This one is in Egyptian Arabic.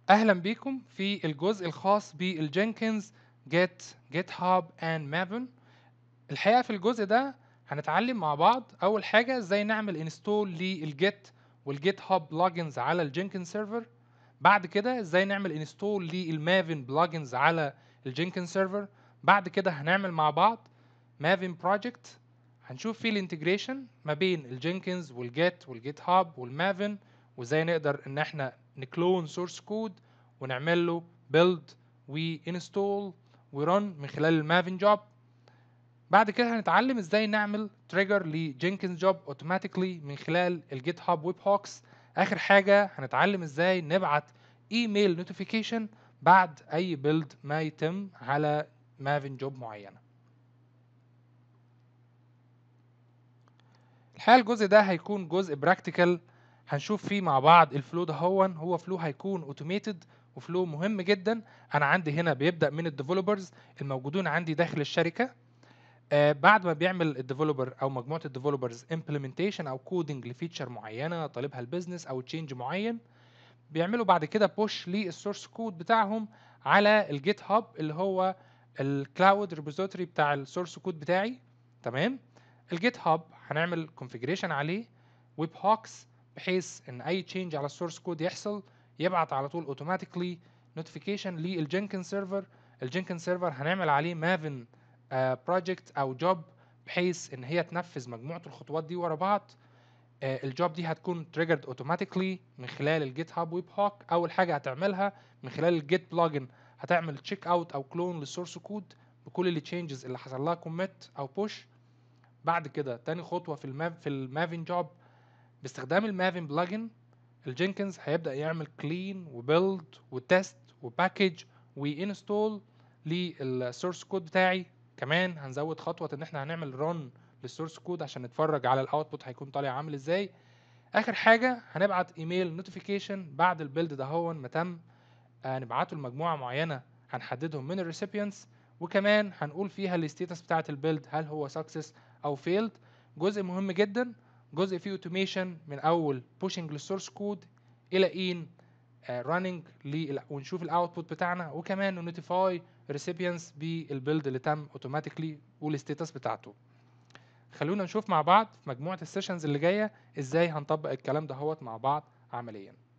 اهلا بيكم في الجزء الخاص بالجينكنز جيت جيت هاب اند مافن الحقيقه في الجزء ده هنتعلم مع بعض اول حاجه ازاي نعمل انستول للجيت والجيت هاب بلجنز على الجينكنز سيرفر بعد كده ازاي نعمل انستول للمافن بلجنز على الجينكنز سيرفر بعد كده هنعمل مع بعض مافن بروجكت هنشوف فيه الانتجريشن ما بين الجينكنز والجيت والجيت هاب والمافن وازاي نقدر ان احنا نكلون سورس كود ونعمل له بيلد وانستول ورن من خلال المافن جوب بعد كده هنتعلم ازاي نعمل تريجر لجينكنز جوب اوتوماتيكلي من خلال الجيت هاب ويب هوكس اخر حاجه هنتعلم ازاي نبعت ايميل نوتيفيكيشن بعد اي بيلد ما يتم على مافن جوب معينه الحقيقه الجزء ده هيكون جزء براكتيكال هنشوف فيه مع بعض الفلو ده هو هو فلو هيكون اوتوميتد وفلو مهم جدا انا عندي هنا بيبدا من الديفلوبرز الموجودين عندي داخل الشركه آه بعد ما بيعمل الديفلوبر او مجموعه الديفلوبرز امبلمنتيشن او كودنج لفيتشر معينه طالبها البيزنس او تشينج معين بيعملوا بعد كده بوش للسورس كود بتاعهم على الجيت هاب اللي هو الكلاود ريبوزيتوري بتاع السورس كود بتاعي تمام الجيت هاب هنعمل كونفيجريشن عليه ويب هوكس بحيث ان اي تشينج على السورس كود يحصل يبعت على طول اوتوماتيكلي نوتيفيكيشن للجينكن سيرفر الجينكن سيرفر هنعمل عليه مافن بروجكت او جوب بحيث ان هي تنفذ مجموعه الخطوات دي ورا بعض الجوب دي هتكون تريجرد اوتوماتيكلي من خلال الجيت هاب ويب هوك اول حاجه هتعملها من خلال الجيت بلجن هتعمل تشيك اوت او كلون للسورس كود بكل التشينجز اللي حصل لها كوميت او بوش بعد كده تاني خطوه في الماف في المافن جوب باستخدام المافن بلجن الجينكنز هيبدا يعمل كلين وبيلد وتست وباكج وانستول للسورس كود بتاعي كمان هنزود خطوه ان احنا هنعمل رن للسورس كود عشان نتفرج على الاوتبوت هيكون طالع عامل ازاي اخر حاجه هنبعت ايميل نوتيفيكيشن بعد البيلد ده هو ما تم هنبعته لمجموعه معينه هنحددهم من الريسيبيانتس وكمان هنقول فيها الستيتس بتاعه البيلد هل هو سكسس او فيلد جزء مهم جدا جزء فيه اوتوميشن من اول بوشنج للسورس كود الى ان راننج ونشوف الاوتبوت بتاعنا وكمان نوتيفاي ريسيبيانس بالبيلد اللي تم اوتوماتيكلي والستيتس بتاعته خلونا نشوف مع بعض في مجموعه السيشنز اللي جايه ازاي هنطبق الكلام ده هوت مع بعض عمليا